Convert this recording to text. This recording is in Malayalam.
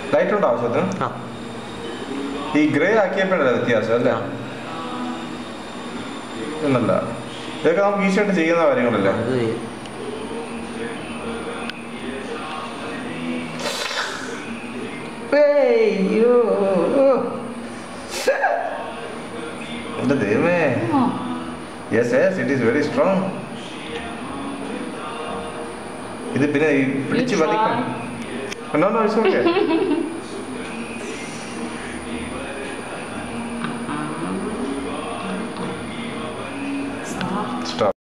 ലൈറ്റ് ഉണ്ടോ ആവശ്യത്തിന് ആ ഈ ഗ്രേ ആക്കിയപ്പോഴല്ലേ വ്യത്യാസം അല്ലേ ആ. എന്നല്ല ഇതൊക്കെ നമുക്ക് ഈസിയായിട്ട് ചെയ്യുന്ന കാര്യങ്ങളല്ലേ അത് എന്റെ ദൈവമേ yes yes it is very strong ഇത് പിന്നെ ഈ പിടിച്ച് try. വലിക്കണം നോ നോ ഇറ്റ്സ് ഓക്കെ